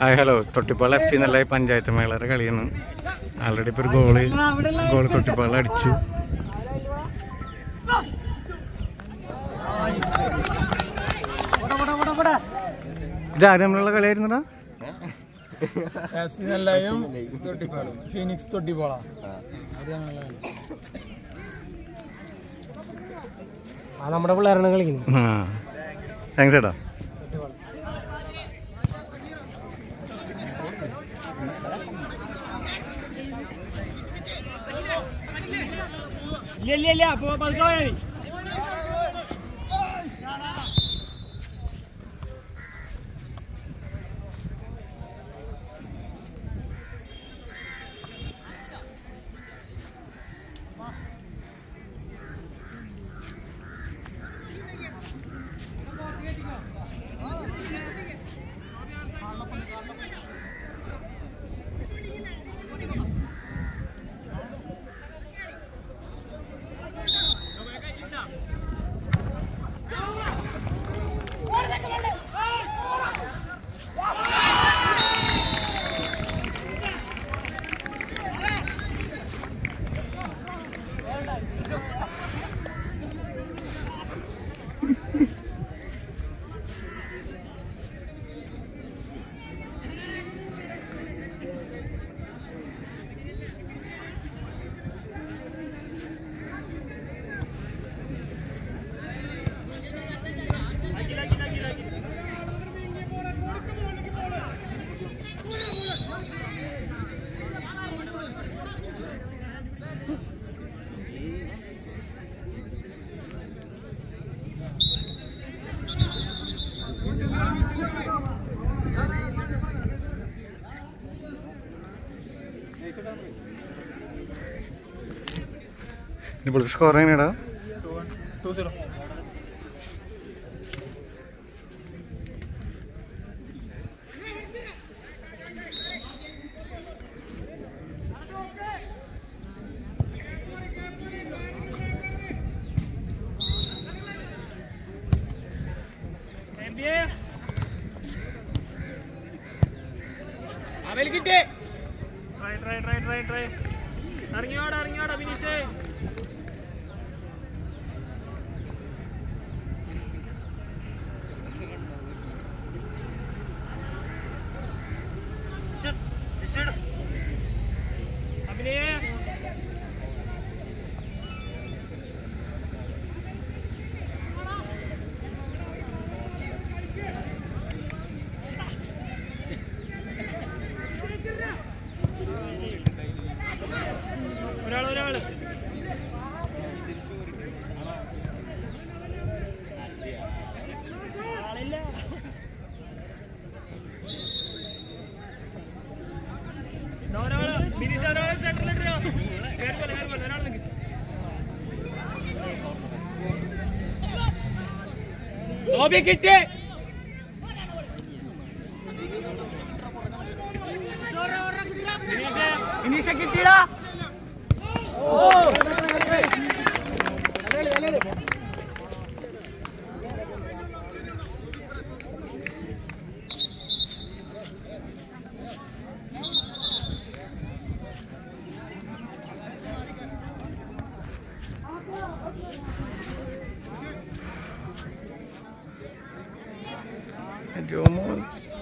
Hi hello Thottippala F C നല്ല പഞ്ചായത്ത് മേളയുടെ കളിയാണ് ആൾറെഡി ഇപ്പോൾ ഒരു ഗോള് ഗോള് തൊട്ടിപ്പാള അടിച്ചു ഇതാരും നമ്മളുള്ള കളിയായിരുന്നടാ എഫ് സി നെല്ലയും തൊട്ടിപ്പാളും ഫീനിക്സ് തൊട്ടിപ്പോളാ അത് ഞങ്ങളെ കളി. ആ നമ്മുടെ പിള്ളേരാണ് കളിക്കുന്നത് ആ താങ്ക്സ് ചേട്ടാ ഇല്ല ഇല്ല ഇല്ല അപ്പൊ പതുക്കെ പോയാ മതി. ഇപ്പോഴത്തെ സ്കോർ എങ്ങനെയാടാ ടു സീറോ ഇറങ്ങിയോടാ ഇറങ്ങിയോടാ ഫിനിഷ് അഭിനയ ഒരാൾ ഒരാൾ ഒരാള് ഫിനിഷ് ഒരാളെ സെന്ററിലിട്ടോ കയറി പോലെ കയറി പോലെ ഒരാൾ നിൽക്കും സോബി കിട്ടി ഫിനിഷ് ഫിനിഷ് കിട്ടിയടാ ജോമോൻ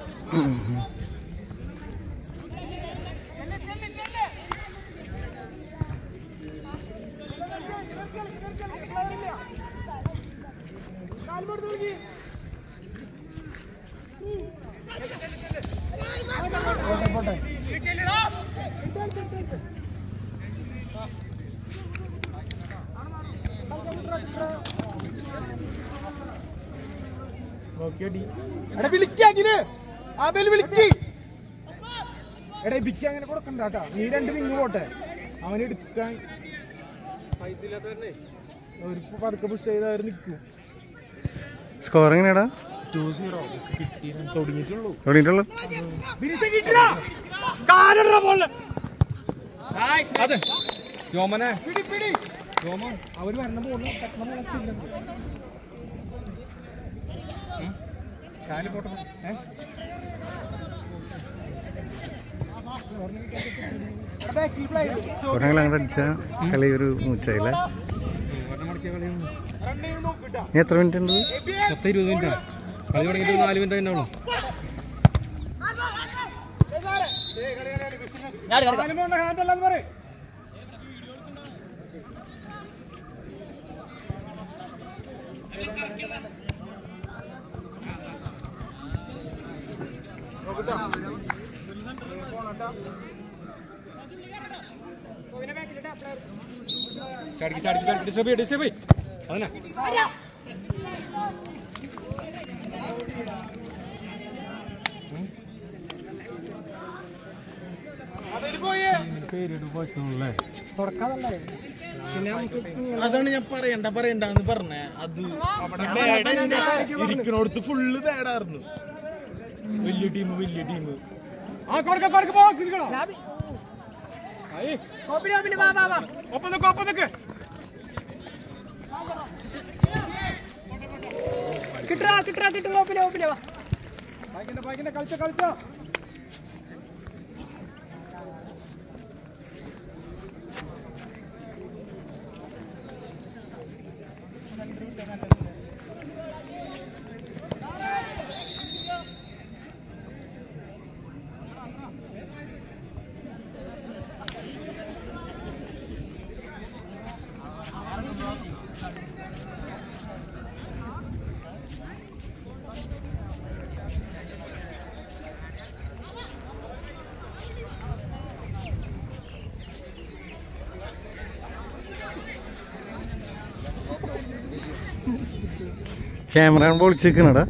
എടാ വിളിക്കാക്കിന് ആബേൽ വിളിക്ക് എടാ ബിക്ക് അങ്ങനെ കൊടുക്കണ്ട കേട്ടാ നീ രണ്ട് വിങ് പോട്ടെ അവന് എടുക്കാൻ ഒരു പതുക്കെ പുഷ് ചെയ്ത് അവർ നിൽക്കും സ്കോർ എങ്ങനെയാടാ ടു സീറോ കിട്ടി തുടങ്ങിയിട്ടുള്ളൂ തുടങ്ങിയിട്ടുള്ളു അതെ യോമനെ പിടി പിടി യോമൻ അവര് വരണ പോലെ പെട്ടെന്ന് മുളക്കില്ല കാല് പോട്ടെ ഏ ബാക്കിൽ പ്ലേ ഒരെണ്ണം അങ്ങോട്ട് അടിച്ച കളി ഒരു മൂച്ചായില്ല റണ്ണിന് നോക്കിട്ടാ ഇനി എത്ര മിനിറ്റ് ഉണ്ട് പത്ത് ഇരുപത് മിനിറ്റാ കളി തുടങ്ങിയിട്ട് നാല് മിനിറ്റ് ഉണ്ടാവുള്ളൂ ചാടിക്ക് ചാടിക്ക് ചാടിക്ക് ഡിസ്റ്റർബ് ചെയ്യ് ഡിസ്റ്റർബ് ചെയ്യ് അതന്നെ പേരിട്ട് പോയിട്ടുള്ളേ അതാണ് ഞാൻ പറയണ്ട പറയണ്ടെന്ന് പറഞ്ഞേ അത് ഇരിക്കണോടത്ത് ഫുള്ള് ബാഡായിരുന്നു വലിയ ടീം വലിയ ടീം ആ കൊടുക്ക കൊടുക്ക ബോക്സ് ഇരിക്കണോ ആയി ഒപ്പം നിക്ക് ഒപ്പം നിക്ക് ബാക്കിന്റെ ബാക്കിന്റെ കളിച്ചോ കളിച്ചോ ക്യാമറ പൊളിച്ചിരിക്കണടാ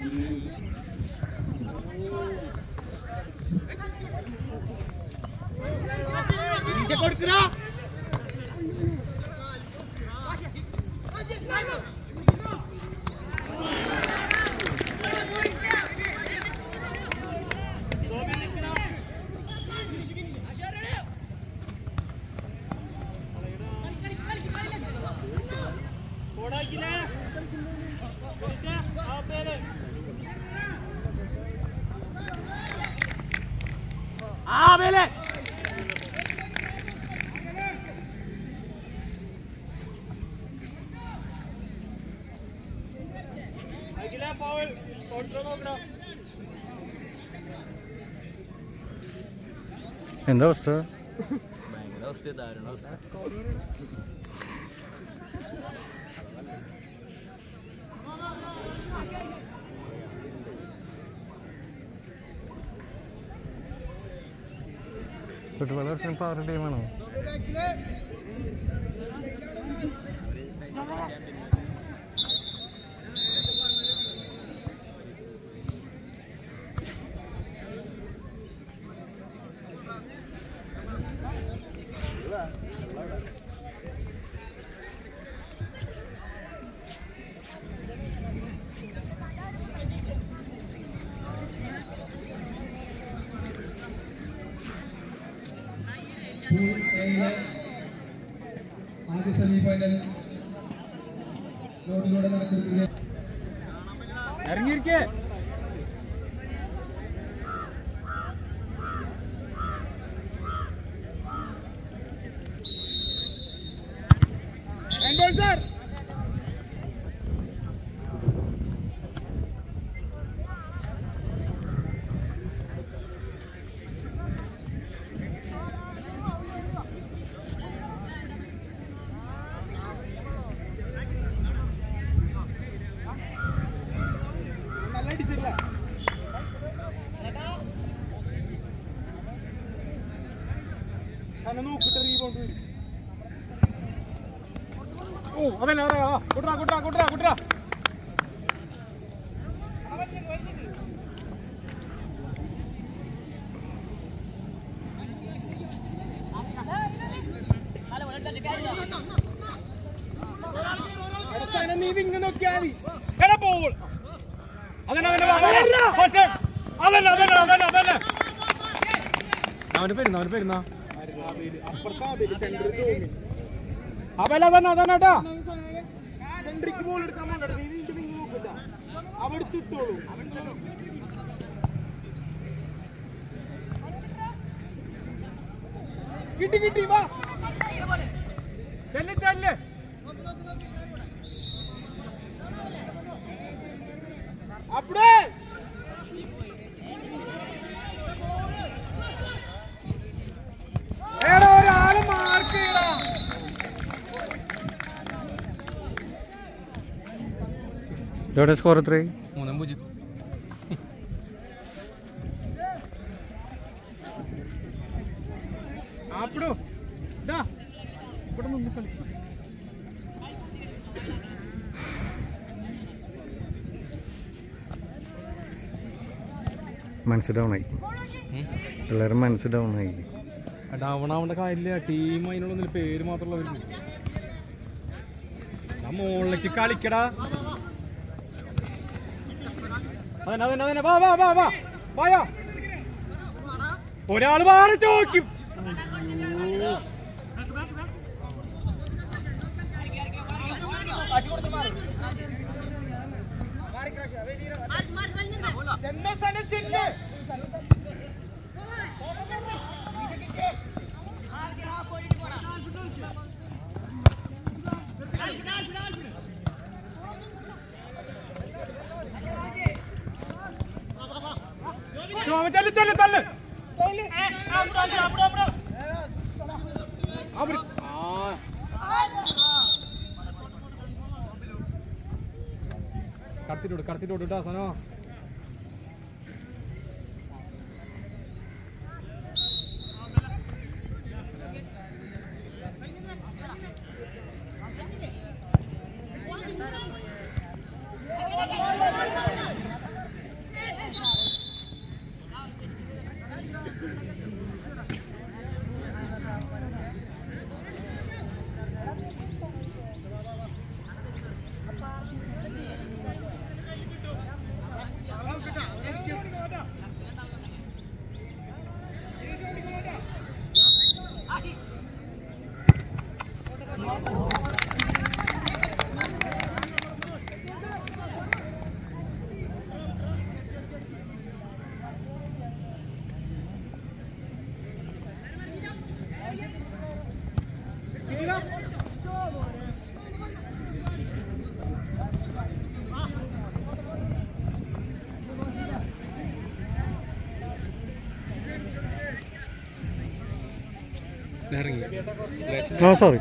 എന്താ അവസ്ഥ ഫുട്ബോൾ കളിക്കാൻ പവർ ടീമാണോ പൂൾ എയിലെ ആദ്യ സെമി ഫൈനൽ റോഡിലൂടെ നടക്കുന്നത് ഇറങ്ങിയിരിക്കേ സാർ നല്ല അടിച്ചില്ല തന്നെ നോക്കിട്ട് റീബൗണ്ട് വരും ഓ അതന്നെ അതെ ആ കുട്ടറാ കുട്ടറാ കുട്ടറാ കുട്ടറാ അവസാനം നീ വിങ്ങ് നോക്കിയാൽ മതി എടാ പോവുൾ അതന്നെ അതന്നെ ഫസ്റ്റ് അതന്നെ അതന്നെ അതന്നെ അതന്നെ അവന്റെ പേരുന്ന അവന്റെ പേരുന്ന അപ്പുറത്തെ സെന്റർ ചോമി അവല്ല അതന്നെ അതന്നെ കേട്ടാ സെന്ററിക്ക് ബോൾ എടുക്കാൻ വേണ്ട നീ നിന്റെ വിങ്ങ് നോക്കില്ല അവടുത്തിട്ടോളൂ കിട്ടി കിട്ടി വാ ചെല്ല് ചെല്ല് അപ്പടേ എടാ ഒരാള് മാർക്ക് ചെയ്യടാ ഇതോടെ സ്കോർ എത്രയായി മൂന്നും പൂജ്യം അപ്പടോ ഡാ ഇവിടെ നിന്ന് കളി മനസ്സ് ഡൗൺ ആയി എല്ലാവരും മനസ്സ് ഡൗൺ ആയി ഡൗൺ ആവേണ്ട കാര്യമില്ല ടീം അതിനുള്ളൊന്നും പേര് മാത്രമുള്ളവർക്ക് ഞാൻ മുകളിലേക്ക് കളിക്കടാ അതന്നെ അതന്നെ അതന്നെ വാ വാ വാ വാ വായോ ഒരാൾ മാറി ചോദിക്കും ചെന്ന സ്ഥലം ചെല്ല് ചെല്ലു ചെല്ലു തല്ല് അവര് ആ കടത്തിട്ടോട് കടത്തിട്ടോട് കേട്ടോ സനോ ആ സോറി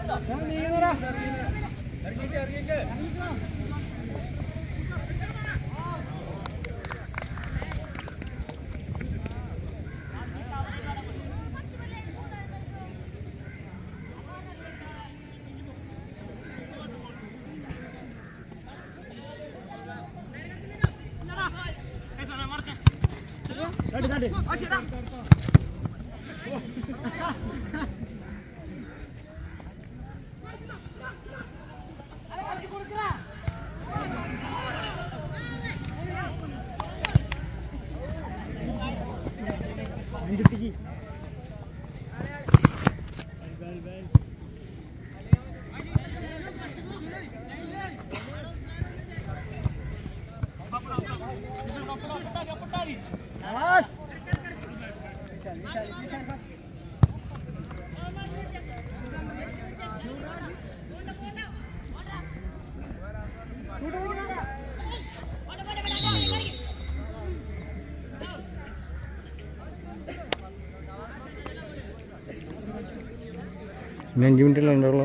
ഇനി അഞ്ച് മിനിറ്റല്ലേ ഉണ്ടാവുള്ളൂ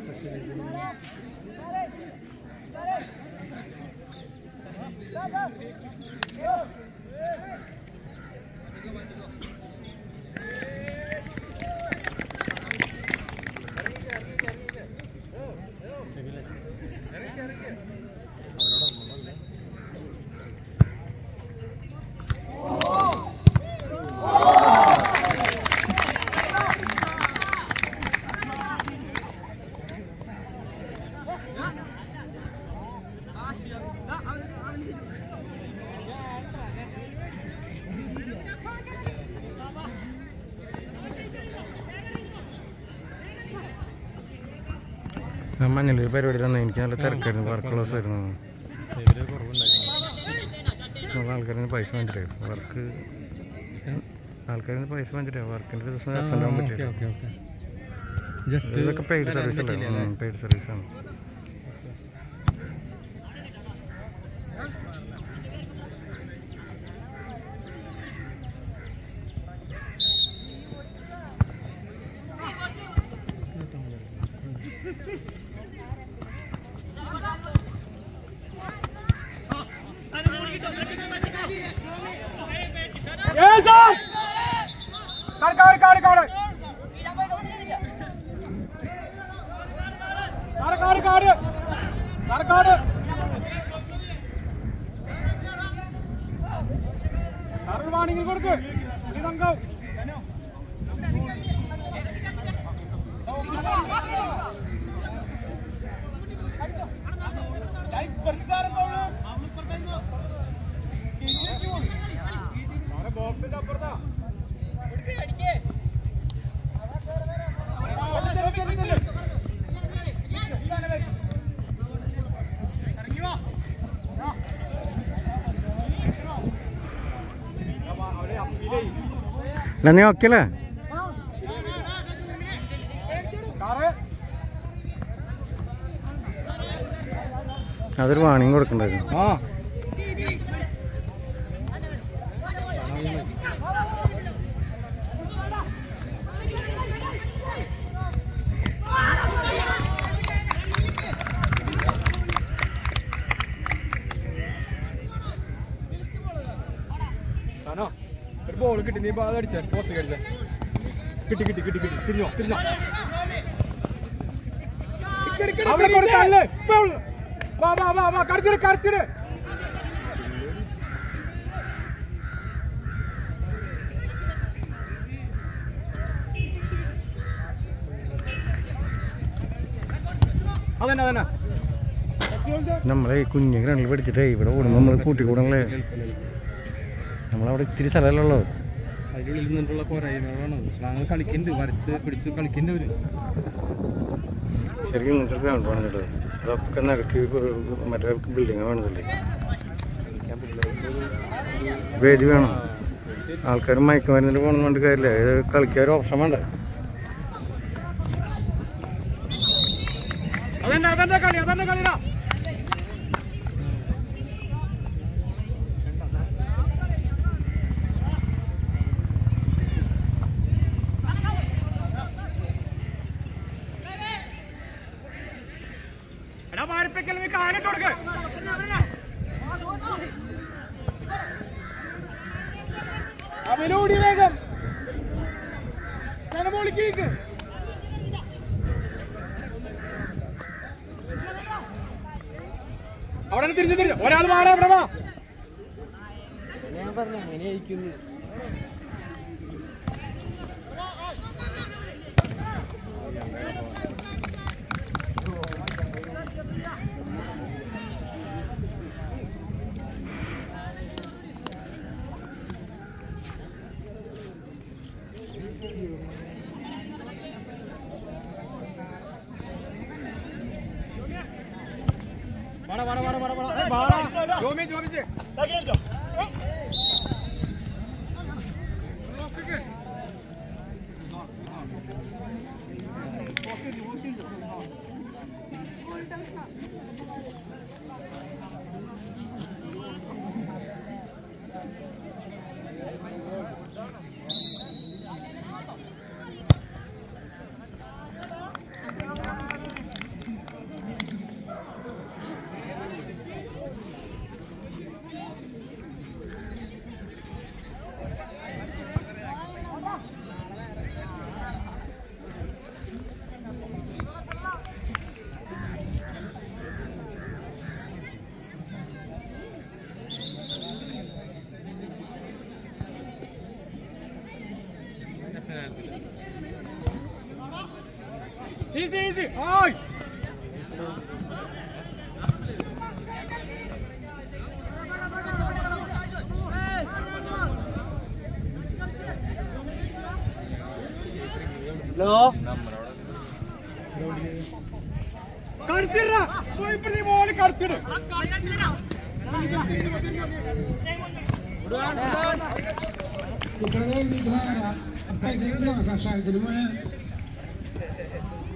ഞാൻ മഞ്ഞളൊരു പരിപാടിയിലാണ് എനിക്ക് നല്ല തിരക്കായിരുന്നു വർക്ക് ക്ലോസ് ആയിരുന്നു നമ്മൾ ആൾക്കാരിന് പൈസ വാങ്ങിച്ചിട്ടേ വർക്ക് ആൾക്കാരിന് പൈസ വാങ്ങിച്ചിട്ടേ വർക്കിൻ്റെ ദിവസം അറ്റൻഡ് ആവാൻ പറ്റില്ല ജസ്റ്റ് ഇതൊക്കെ പെയ്ഡ് സർവീസ് അല്ലേ പെയ്ഡ് സർവീസ് ആണ് കാട് കാട് കാട് കാട് കാട് കാട് കാട് കാട് കാട് കാറ് വാണിംഗ് കൊടുക്ക് ഇനി തങ്കം ബോക്സിന്റെ അപ്പുറത്താ എന്നാ നീ ഓക്കെ അല്ലേ അതൊരു വാണിംഗ് കൊടുക്കണ്ടായിരുന്നു ആ ആണോ ഒരു ബോൾ കിട്ടി നീ അത് അടിച്ച പോസ്റ്റ് അടിച്ച കിട്ടി കിട്ടി കിട്ടി കിട്ടി തിരിഞ്ഞോ തിരിഞ്ഞോ അവിടെ കൊടുത്തല്ലേ വാ വാ വാ വാ കടത്തിട് കടത്തിട് അതന്നെ അതന്നെ നമ്മളെ ഈ കുഞ്ഞു ഗ്രൗണ്ടിൽ പഠിച്ചിട്ടേ ഇവിടെ ഓടുമ്പോൾ നമ്മൾ കൂട്ടി കൂടണല്ലേ നമ്മളവിടെ ഇത്തിരി സ്ഥലമല്ലോ അതിൻ്റെ ഉള്ളിൽ നിന്നിട്ടുള്ള പോരായ്മകളാണ് ഞങ്ങൾ കളിക്കുന്നുണ്ട് വരച്ച് പിടിച്ച് കളിക്കുന്നവര് ശരിക്കും ഇങ്ങനത്തെ ഗ്രൗണ്ട് വേണം കേട്ടോ അതൊക്കെ നികത്തി മറ്റേ ബിൽഡിങ് വേണതല്ലേ വേദി വേണം ആൾക്കാർ മയക്കുമരുന്നിട്ട് പോകണമെന്ന് പറഞ്ഞിട്ട് കാര്യമില്ല ഇത് കളിക്കാൻ ഒരു ഓപ്ഷൻ വേണ്ട അതന്നെ അതന്നെ കളി അതന്നെ കളിടാ എടാ മാരിപ്പിക്കൽ നീ കാലിട്ട് കൊടുക്ക് അവനോടി വേഗം സ്ഥലമോളിക്ക് അവിടെ നിന്ന് തിരിഞ്ഞു തിരിഞ്ഞു ഒരാൾ മാറാ അവിടെ വാ വാടാ വാടാ വാടാ വാടാ വാടാ ഏയ് വാടാ ജോമി ജോമിച്ച് ഈസി ഈസി ആയ് കടത്തിടാ പോയി ഇപ്പഴത്തെ മോള് കടത്തിട് കുട്ടികളെ വിഗ്രഹ കഷായത്തിന് പോയ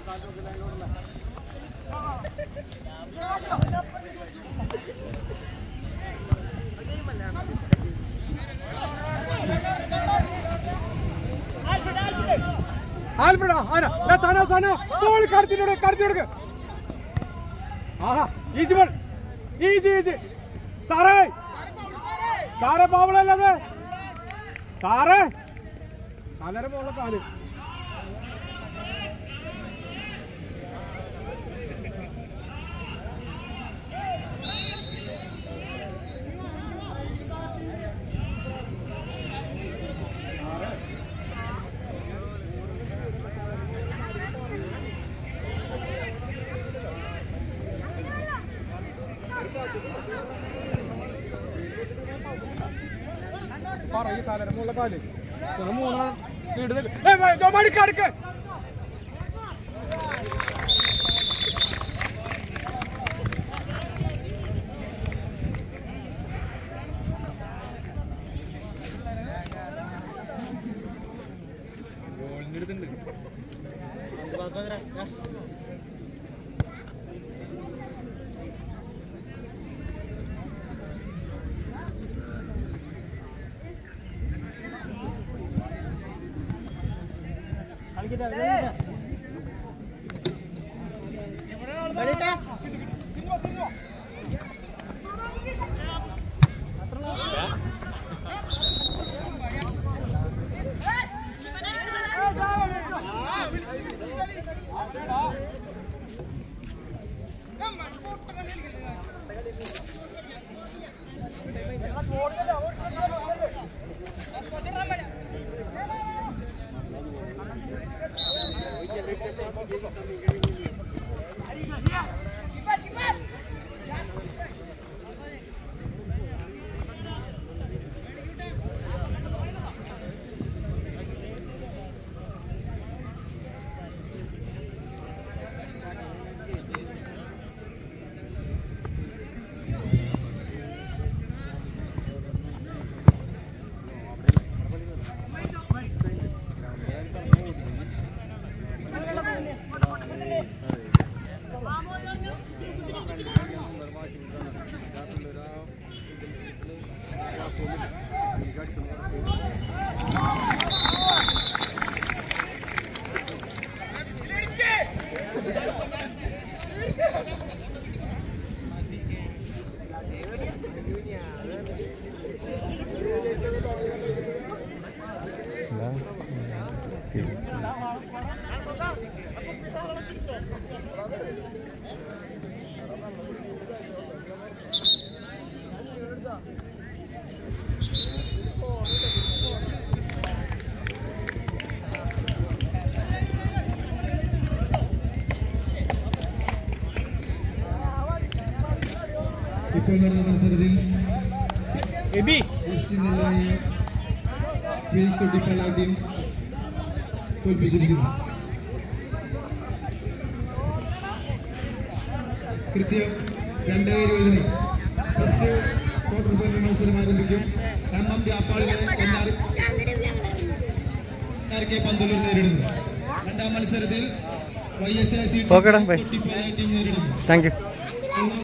ആൽഫ്രഡ ആന ദാ സന സന ബോൾ കടത്തിട്ട് കടത്തി കൊടുക്ക് ആഹാ ഈസി ബോൾ ഈസി ഈസി സാറേ സാറേ പാവളല്ലത് സാറേ തലര പോലുള്ള കാല് പറയും തലര പോലുള്ള കാല് ഒരു മൂന്നാം വീട് മടിക്കടുക്ക് ഇപ്പോൾ നടന്ന മത്സരത്തിൽ എബി എഫ് സി നെല്ലായ ഫീൽസ് തൊട്ടിപ്പള്ള ടീം തോൽപ്പിച്ചിരിക്കുന്നു കൃത്യം രണ്ട് ഇരുപതിന് ഫസ്റ്റ് ക്വാർട്ടർ ഫൈനൽ മത്സരം ആരംഭിക്കും എം എം വ്യാപാളിനെ എല്ലാവരും ആർക്കെ പന്തലൂർ നേരിടുന്നു രണ്ടാം മത്സരത്തിൽ വൈ എസ് ഐ സി ഓക്കെടാ, ബൈ. തൊട്ടിപ്പള്ള ടീം നേരിടുന്നു താങ്ക് യു